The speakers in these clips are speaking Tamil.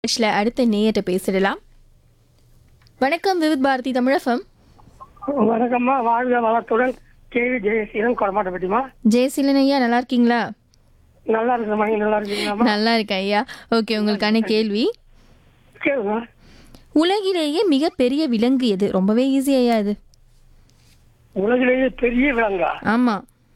நிகழ்ச்சியில அடுத்த நேயர்கிட்ட பேசிடலாம் வணக்கம் விவித் பாரதி தமிழகம் வணக்கம்மா வாழ்க வளத்துடன் கேவி ஜெயசீலன் கொடமாட்டப்பட்டிமா ஜெயசீலன் ஐயா நல்லா இருக்கீங்களா நல்லா இருக்குமா நீங்க நல்லா இருக்கீங்களாம்மா நல்லா இருக்கேன் ஐயா ஓகே உங்களுக்கான கேள்வி கேளுங்க உலகிலேயே மிகப்பெரிய விலங்கு எது ரொம்பவே ஈஸி ஐயா இது உலகிலேயே பெரிய விலங்கா ஆமா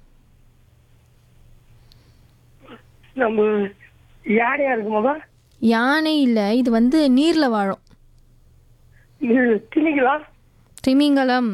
நம்ம யாரையா இருக்குமாப்பா யானை இல்ல இது வந்து நீர்ல வாழும் இது திணிக்கலாம் திமிங்கலம்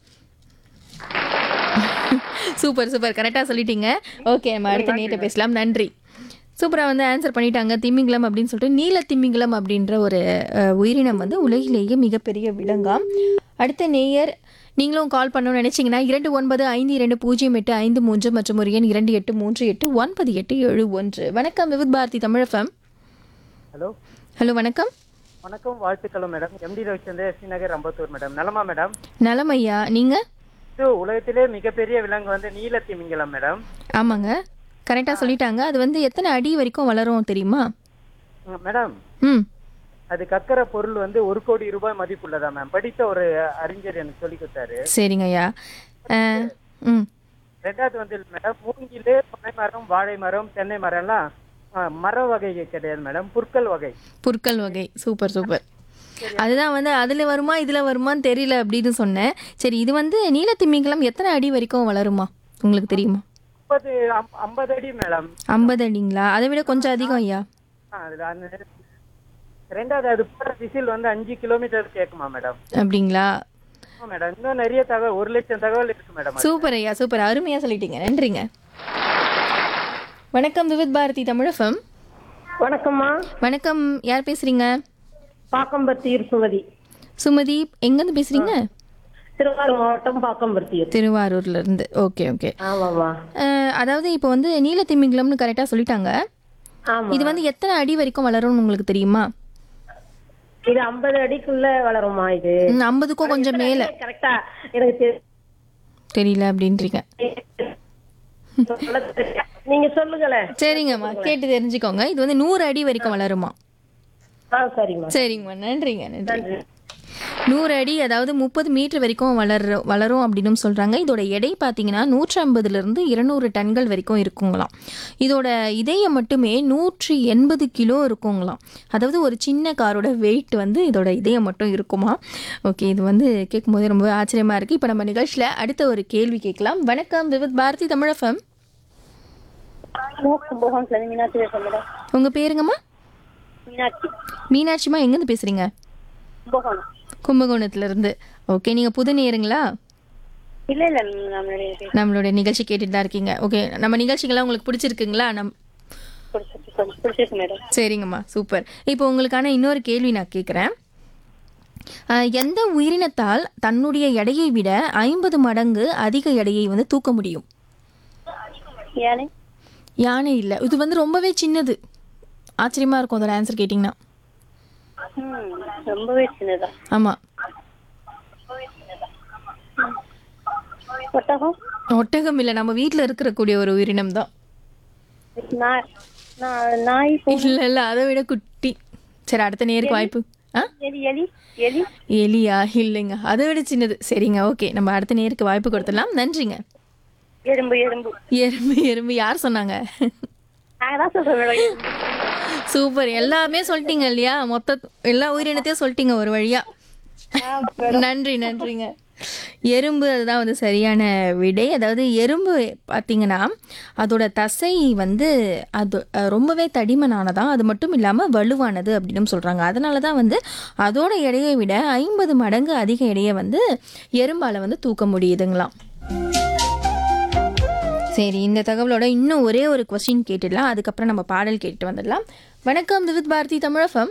சூப்பர் சூப்பர் கரெக்டாக சொல்லிட்டீங்க ஓகே நம்ம அடுத்த நேரத்தை பேசலாம் நன்றி சூப்பராக வந்து ஆன்சர் பண்ணிட்டாங்க திமிங்கலம் அப்படின்னு சொல்லிட்டு நீல திமிங்கலம் அப்படின்ற ஒரு அஹ், உயிரினம் வந்து உலகிலேயே மிகப்பெரிய விலங்காம் அடுத்த நேயர் நீங்களும் கால் பண்ணணும்னு நினைச்சீங்கன்னா இரண்டு ஒன்பது ஐந்து இரண்டு பூஜ்ஜியம் எட்டு ஐந்து மூன்று மற்றும் ஒரு எண் இரண்டு எட்டு மூன்று எட்டு ஒன்பது எட்டு ஏழு ஒன்று வணக்கம் விவித் பாரதி தமிழகம் ஹலோ ஹலோ வணக்கம் வணக்கம் வாழ்த்துக்களும் madam MD Ravichandra Srinagar Ambattur madam நலமா மேடம் நலம் ஐயா நீங்கள் இது உலகத்திலே மிகப்பெரிய விலங்கு வந்து நீலத்திமிங்கலம் மேடம் ஆமாங்க கரெக்டாக சொல்லிட்டாங்க அது வந்து எத்தனை அடி வரைக்கும் வளரும் தெரியுமா ம், மேடம் ம் அது கக்கற பொருள் வந்து ஒரு கோடி ரூபாய் மதிப்புள்ளதா மேம் படித்த ஒரு அறிஞர் எனக்கு சொல்லி கொடுத்தாரு சரிங்க ஐயா அஹ், ம் ரெண்டாவது வந்து மேடம் மூங்கில் பனை மரம் வாழை மரம் தென்னை மரம்லாம் ஆ, மர வகை கிடையாது மேடம் புற்கள் வகை புற்கள் வகை சூப்பர் சூப்பர் அதுதான் வந்து அதில் வருமா இதில் வருமான்னு தெரியல அப்படின்னு சொன்னேன் சரி இது வந்து நீலத்திமிங்கலம் எத்தனை அடி வரைக்கும் வளருமா உங்களுக்கு தெரியுமா முப்பது ஐம்பது அடி மேடம் ஐம்பது அடிங்களா அதை விட கொஞ்சம் அதிகம் ஐயா ஆ, அதுல அந்த ரெண்டாவது அது போற விசில் வந்து அஞ்சு கிலோமீட்டர் கேட்குமா மேடம் அப்படிங்களா ஆமா மேடம் இன்னும் நிறைய தகவல் ஒரு லட்சம் தகவல் இருக்கு மேடம் சூப்பர் ஐயா சூப்பர் அருமையாக சொல்லிட்டீங்க நன்றிங்க வணக்கம் விவித் பாரதி தமிழகம் வணக்கம்மா வணக்கம் யார் பேசுறீங்க பாக்கம்பருத்தியூர் சுமதி சுமதி எங்கேருந்து பேசுறீங்க திருவாரூர் மாவட்டம் பாக்கம்பருத்தியூர் திருவாரூர்ல இருந்து ஓகே ஓகே ஆமாம்மா அஹ், அதாவது இப்போ வந்து நீலத்திமிங்கலம்னு கரெக்டாக சொல்லிட்டாங்க ஆமா இது வந்து எத்தனை அடி வரைக்கும் வளரும்னு உங்களுக்கு தெரியுமா இது ஐம்பது அடிக்குள்ள வளருமா இது ம், ஐம்பதுக்கும் கொஞ்சம் மேல கரெக்டா எனக்கு தெரி- தெரியல அப்படின்றீங்க நீங்க சொல்லுங்களேன் சரிங்கம்மா கேட்டு தெரிஞ்சுக்கோங்க இது வந்து நூறு அடி வரைக்கும் வளருமா ஆ சரிம்மா சரிங்கம்மா நன்றிங்க நன்றி நூறு அடி அதாவது முப்பது மீட்டர் வரைக்கும் வளர வளரும் அப்படின்னு சொல்றாங்க இதோட எடை பார்த்தீங்கன்னா நூற்றி ஐம்பதுலேருந்து இருநூறு டன்கள் வரைக்கும் இருக்குங்களாம் இதோட இதயம் மட்டுமே நூற்றி எண்பது கிலோ இருக்குங்களாம் அதாவது ஒரு சின்ன காரோட வெயிட் வந்து இதோட இதயம் மட்டும் இருக்குமா ஓகே இது வந்து கேட்கும்போது ரொம்ப ஆச்சரியமா இருக்கு இப்போ நம்ம நிகழ்ச்சியில் அடுத்த ஒரு கேள்வி கேட்கலாம் வணக்கம் விவித் பாரதி தமிழகம் கும்பகோணத்துல இருந்து மீனாட்சி பேசுறேன் மேடம் உங்க பேருங்கம்மா மீனாட்சி மீனாட்சிமா எங்கேருந்து பேசுறீங்க கும்பகோணம் கும்பகோணத்துல இருந்து ஓகே நீங்க புது நேருங்களா இல்ல இல்ல நம்மளுடைய நம்மளுடைய நிகழ்ச்சி கேட்டுட்டு தான் இருக்கீங்க ஓகே நம்ம நிகழ்ச்சிகள்லாம் உங்களுக்கு பிடிச்சிருக்குங்களா நம் பிடிச்சிருக்கு மேடம் சரிங்கம்மா சூப்பர் இப்போ உங்களுக்கான இன்னொரு கேள்வி நான் கேட்குறேன் எந்த உயிரினத்தால் தன்னுடைய எடையை விட ஐம்பது மடங்கு அதிக எடையை வந்து தூக்க முடியும் யானை யானை இல்லை இது வந்து ரொம்பவே சின்னது ஆச்சரியமா இருக்கும் அதோட ஆன்சர் கேட்டிங்கன்னா ம் ரொம்பவே சின்னதா ஆமாம் ஒட்டகம் ஒட்டகம் இல்லை நம்ம வீட்டில் இருக்கக்கூடிய ஒரு உயிரினம் தான் நாய் நா- நாய் இல்லை இல்லை அதை விட குட்டி சரி அடுத்த நேருக்கு வாய்ப்பு ஆ எலி எலி எலி எலியா இல்லைங்க அதை விட சின்னது சரிங்க ஓகே நம்ம அடுத்த நேருக்கு வாய்ப்பு கொடுத்துடலாம் நன்றிங்க எறும்பு எறும்பு எறும்பு எறும்பு யார் சொன்னாங்க நான் தான் சொல்றேன் மேடம் எறும்பு. சூப்பர் எல்லாமே சொல்லிட்டீங்க இல்லையா மொத்த எல்லா உயிரினத்தையும் சொல்லிட்டீங்க ஒரு வழியா நன்றி நன்றிங்க எறும்பு அதுதான் வந்து சரியான விடை அதாவது எறும்பு பார்த்தீங்கன்னா அதோட தசை வந்து அது அஹ், ரொம்பவே தடிமனானதான் அது மட்டும் இல்லாமல் வலுவானது அப்படின்னு சொல்கிறாங்க அதனால தான் வந்து அதோட எடையை விட ஐம்பது மடங்கு அதிக எடையை வந்து எறும்பால் வந்து தூக்க முடியுதுங்களாம் சரி இந்த தகவலோட இன்னும் ஒரே ஒரு கொஸ்டின் கேட்டுடலாம் அதுக்கப்புறம் நம்ம பாடல் கேட்டு வந்துடலாம் வணக்கம் விவித் பாரதி தமிழகம்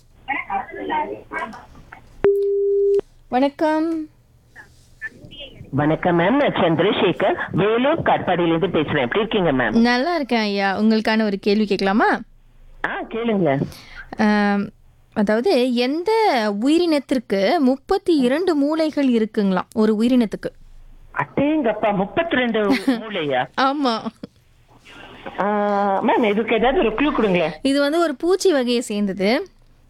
வணக்கம் வணக்கம் மேம் நான் சந்திரசேகர் வேலூர் காட்பாடியிலிருந்து பேசுறேன் எப்படி இருக்கீங்க மேம் நல்லா இருக்கேன் ஐயா உங்களுக்கான ஒரு கேள்வி கேட்கலாமா ஆ கேளுங்க ஆம், அதாவது எந்த உயிரினத்திற்கு முப்பத்தி இரண்டு மூளைகள் இருக்குங்களாம் ஒரு உயிரினத்துக்கு அட்டேங்கப்பா முப்பத்தி ரெண்டு மூளையா ஆமா மேம் இதுக்கு ஏதாவது ஒரு க்ளூ கொடுங்களேன் இது வந்து ஒரு பூச்சி வகையை சேர்ந்தது